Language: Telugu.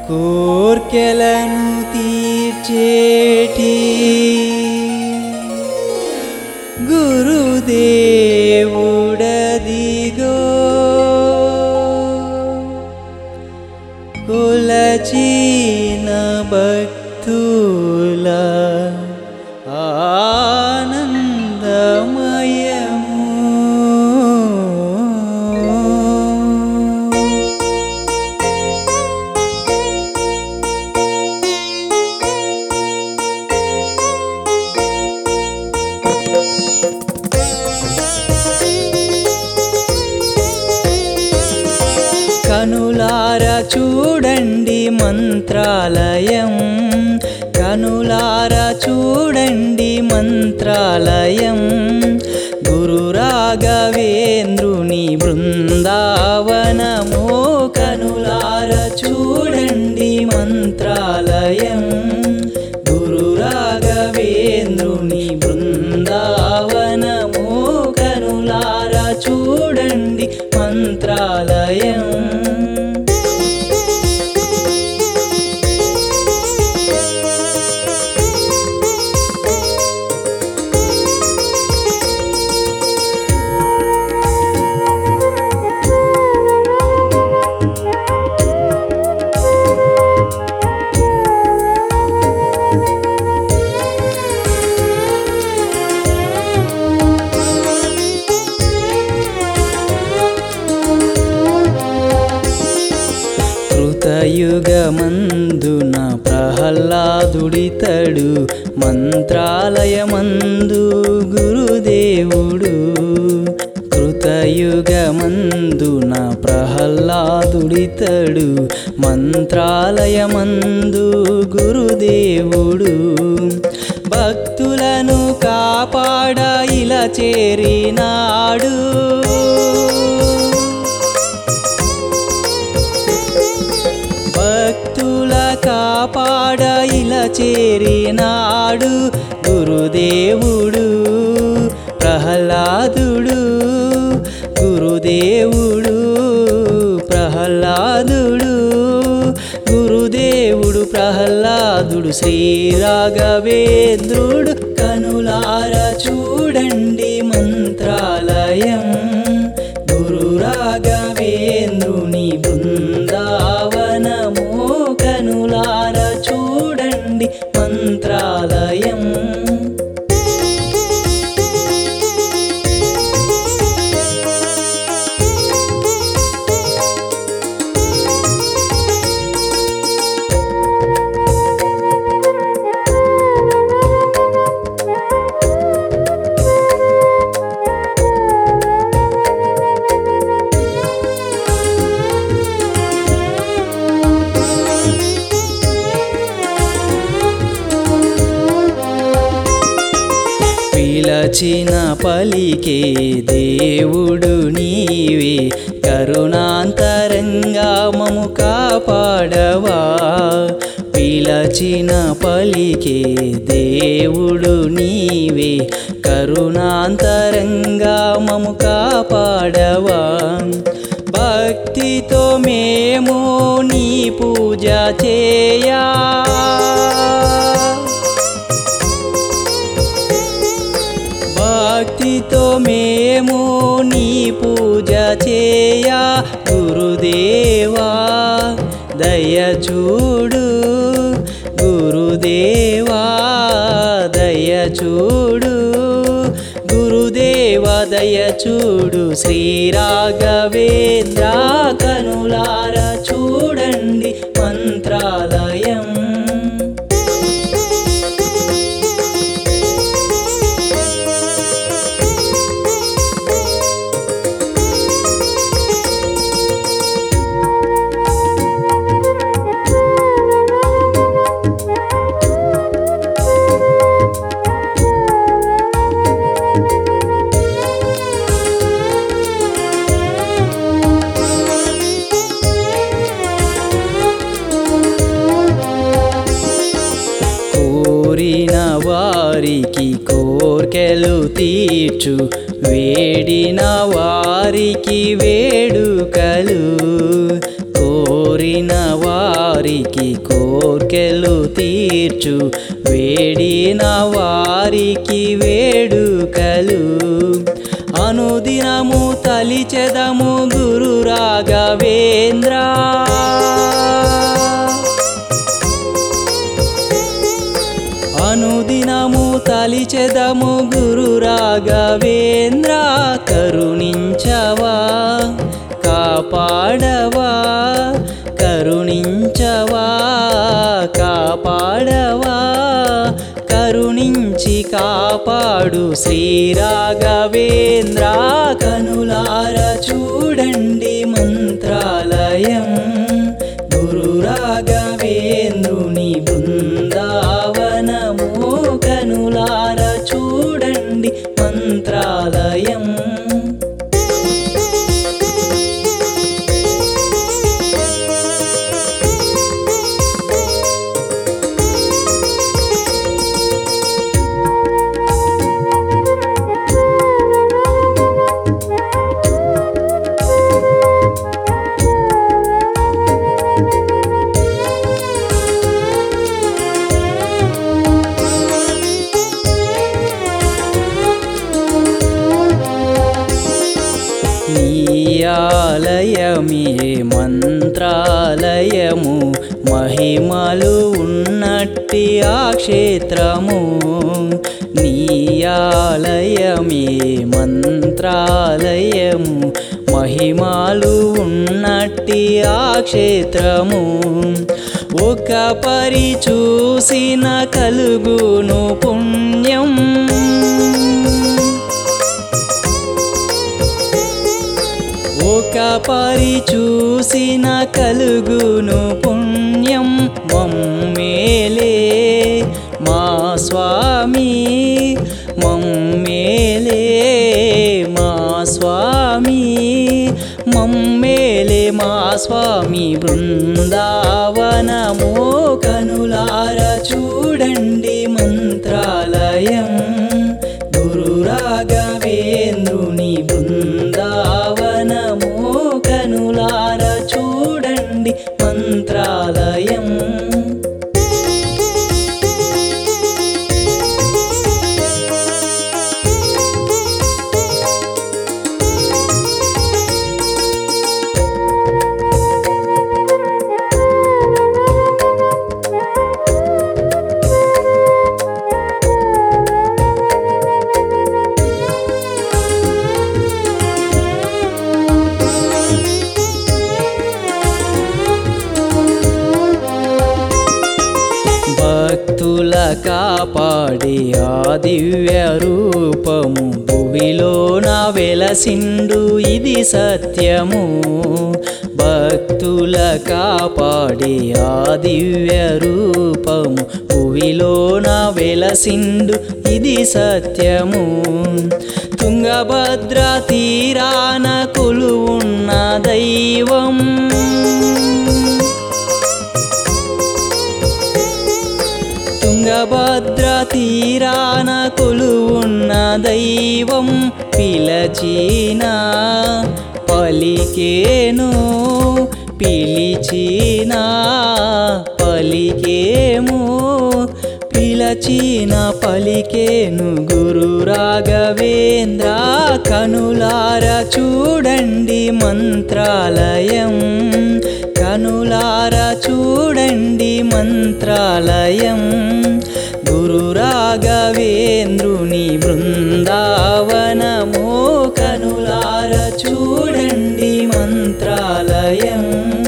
కోర్కెలను తీర్చేటి గురుదేవుడదిగో కొలచిన భక్తుల ఆనందమయము కనులార చూడండి మంత్రాలయం కనులార చూడండి మంత్రాలయం గురు రాఘవేంద్రుని బృందావనమో కనులార చూడండి మంత్రాలయం గురు రాఘవేంద్రుని బృందావనమో కనులార చూడండి మంత్రాలయం కృతయుగమందున ప్రహ్లాదుడితడు మంత్రాలయమందు గురుదేవుడు కృతయుగమందున ప్రహ్లాదుడితడు మంత్రాలయమందు గురుదేవుడు భక్తులను కాపాడ ఇలా చేరినాడు భక్తుల కాపాడ ఇలా చేరినాడు గురుదేవుడు ప్రహ్లాదుడు గురుదేవుడు ప్రహ్లాదుడు గురుదేవుడు ప్రహ్లాదుడు శ్రీ రాఘవేంద్రుడు కనులార చూడండి మంత్రాలయం గురు రాఘవేంద్రుని బృందావనమో కనులార చూడండి మంత్రాలయం పిలచిన పలికే దేవుడు నీవే కరుణాంతరంగా మము కాపాడవా పిలచిన పలికే దేవుడు నీవే కరుణాంతరంగా మము కాపాడవా భక్తితో మేము నీ పూజ చేయా భక్తితో మేము నీ పూజ చేయా గురుదేవా దయ చూడు గురుదేవా దయ చూడు గురుదేవ దయ చూడు శ్రీ రాఘవేంద్ర కనులార చూడండి మంత్రాలయం కోరిన వారికి కోర్కెలు తీర్చు వేడిన వారికి వేడుకలు కోరిన వారికి తీర్చు వేడిన వారికి వేడుకలు అనుదినము తలిచెదము గురు రాఘవేంద్ర అనుదినము తలిచెదము గురు రాఘవేంద్ర కరుణించవా కాపాడవా కరుణించవా కాపాడవా కరుణించి కాపాడు శ్రీ రాఘవేంద్ర కనులార చూడండి మంత్రాలయం గురు రాఘవేంద్రుని బృందావనము కనులార చూడండి మంత్రాలయం నీయాలయమే మంత్రాలయము మహిమలు ఉన్నట్టి ఆ క్షేత్రము నీయాలయమే మంత్రాలయము మహిమాలు ఉన్నట్టి ఆ క్షేత్రము ఒక పరి చూసిన కలుగును పుణ్యం ఒక పరి చూసిన కలుగును పుణ్యం మమ్మేలే మా స్వామి మమ్మేలే మా స్వామి మమ్మేలే మా స్వామి బృందావనమో కనులార చూడండి మంత్రాలయం గురు రాఘవేంద్రుని బృందావనమో కనులార చూడండి మంత్రాలయం భక్తుల కాపాడి ఆ దివ్య రూపము భువిలోన వెలసిండు ఇది సత్యము భక్తుల కాపాడి ఆ దివ్య రూపము భువిలోన వెలసిండు ఇది సత్యము తుంగభద్ర తీరాన కొలువున్న దైవం తుంగభద్ర తీరాన కొలువున్న దైవం పిలచిన పలికేను పిలిచిన పలికేము పిలచిన పలికేను గురు రాఘవేంద్ర కనులార చూడండి మంత్రాలయం కనులార చూడండి మంత్రాలయం గురు రాఘవేంద్రుని బృందావనమో కనులార చూడండి మంత్రాలయం